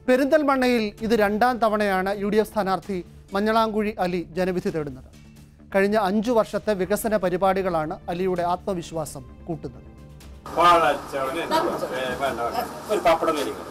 പെരിന്തൽമണ്ണയിൽ ഇത് രണ്ടാം തവണയാണ് യു ഡി എഫ് സ്ഥാനാർത്ഥി മഞ്ഞളാംകുഴി അലി ജനവിധി തേടുന്നത് കഴിഞ്ഞ അഞ്ചു വർഷത്തെ വികസന പരിപാടികളാണ് അലിയുടെ ആത്മവിശ്വാസം കൂട്ടുന്നത് വാഴച്ചവന് ഏ, വേണ്ട വേണ്ട ഒരു പപ്പടം മേടിക്കും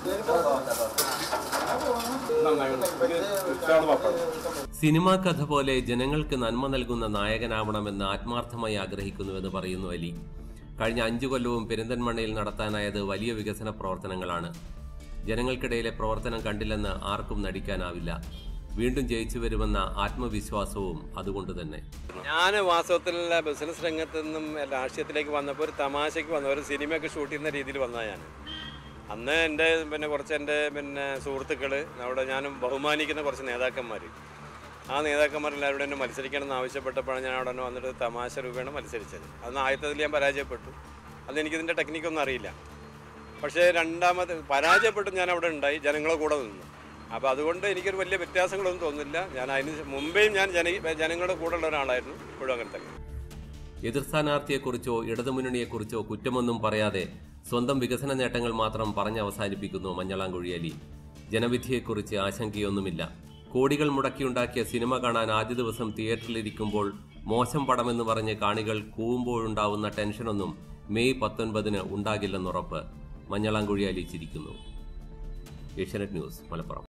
നന്നായി ഉച്ചാണ് പപ്പടം സിനിമാ കഥ പോലെ ജനങ്ങൾക്ക് നന്മ നൽകുന്ന നായകനാവണമെന്ന് ആത്മാർത്ഥമായി ആഗ്രഹിക്കുന്നുവെന്ന് പറയുന്നു അലി കഴിഞ്ഞ അഞ്ചു കൊല്ലവും പെരിന്തൽമണ്ണയിൽ നടത്താനായത് വലിയ വികസന പ്രവർത്തനങ്ങളാണ് ജനങ്ങൾക്കിടയിലെ പ്രവർത്തനം കണ്ടില്ലെന്ന് ആർക്കും നടിക്കാനാവില്ല വീണ്ടും ജയിച്ചു വരുമെന്ന ആത്മവിശ്വാസവും അതുകൊണ്ട് തന്നെ ഞാൻ വാസ്തവത്തിൽ ബിസിനസ് രംഗത്ത് നിന്നും രാഷ്ട്രീയത്തിലേക്ക് വന്നപ്പോൾ ഒരു തമാശയ്ക്ക് വന്ന ഒരു സിനിമയൊക്കെ ഷൂട്ട് ചെയ്യുന്ന രീതിയിൽ വന്നതാണ് ഞാൻ അന്ന് എൻ്റെ പിന്നെ കുറച്ച് എൻ്റെ പിന്നെ സുഹൃത്തുക്കൾ അവിടെ ഞാനും ബഹുമാനിക്കുന്ന കുറച്ച് നേതാക്കന്മാർ ആ നേതാക്കന്മാരെല്ലാവരും എന്നെ മത്സരിക്കണം എന്ന് ആവശ്യപ്പെട്ടപ്പോഴാണ് ഞാൻ അവിടെ വന്നിട്ട് തമാശ രൂപയാണ് മത്സരിച്ചത് അന്ന് ആദ്യത്തതിൽ ഞാൻ പരാജയപ്പെട്ടു അന്ന് എനിക്കിതിൻ്റെ ടെക്നിക്കൊന്നും അറിയില്ല പക്ഷേ രണ്ടാമത് പരാജയപ്പെട്ട് ഞാൻ അവിടെ ഉണ്ടായി ജനങ്ങളെ കൂടെ നിന്നു അപ്പോൾ അതുകൊണ്ട് എനിക്കൊരു വലിയ വ്യത്യാസങ്ങളൊന്നും തോന്നുന്നില്ല ഞാൻ അതിന് മുമ്പേയും ഞാൻ ജന ജനങ്ങളുടെ കൂടെ ഉള്ള ഒരാളായിരുന്നു ഇപ്പോഴും അങ്ങനെ തന്നെ എതിർ സ്ഥാനാർത്ഥിയെക്കുറിച്ചോ ഇടതുമുന്നണിയെക്കുറിച്ചോ കുറ്റമൊന്നും പറയാതെ സ്വന്തം വികസന നേട്ടങ്ങൾ മാത്രം പറഞ്ഞ് അവസാനിപ്പിക്കുന്നു മഞ്ഞളാംകുഴി അലി ജനവിധിയെക്കുറിച്ച് ആശങ്കയൊന്നുമില്ല കോടികൾ മുടക്കിയുണ്ടാക്കിയ സിനിമ കാണാൻ ആദ്യ ദിവസം തിയേറ്ററിലിരിക്കുമ്പോൾ മോശം പടമെന്ന് പറഞ്ഞ് കാണികൾ കൂവുമ്പോഴുണ്ടാവുന്ന ടെൻഷനൊന്നും മെയ് പത്തൊൻപതിന് ഉണ്ടാകില്ലെന്നുറപ്പ് മഞ്ഞളാംകുഴി അലി ചിരിക്കുന്നു ഏഷ്യാനെറ്റ് ന്യൂസ് മലപ്പുറം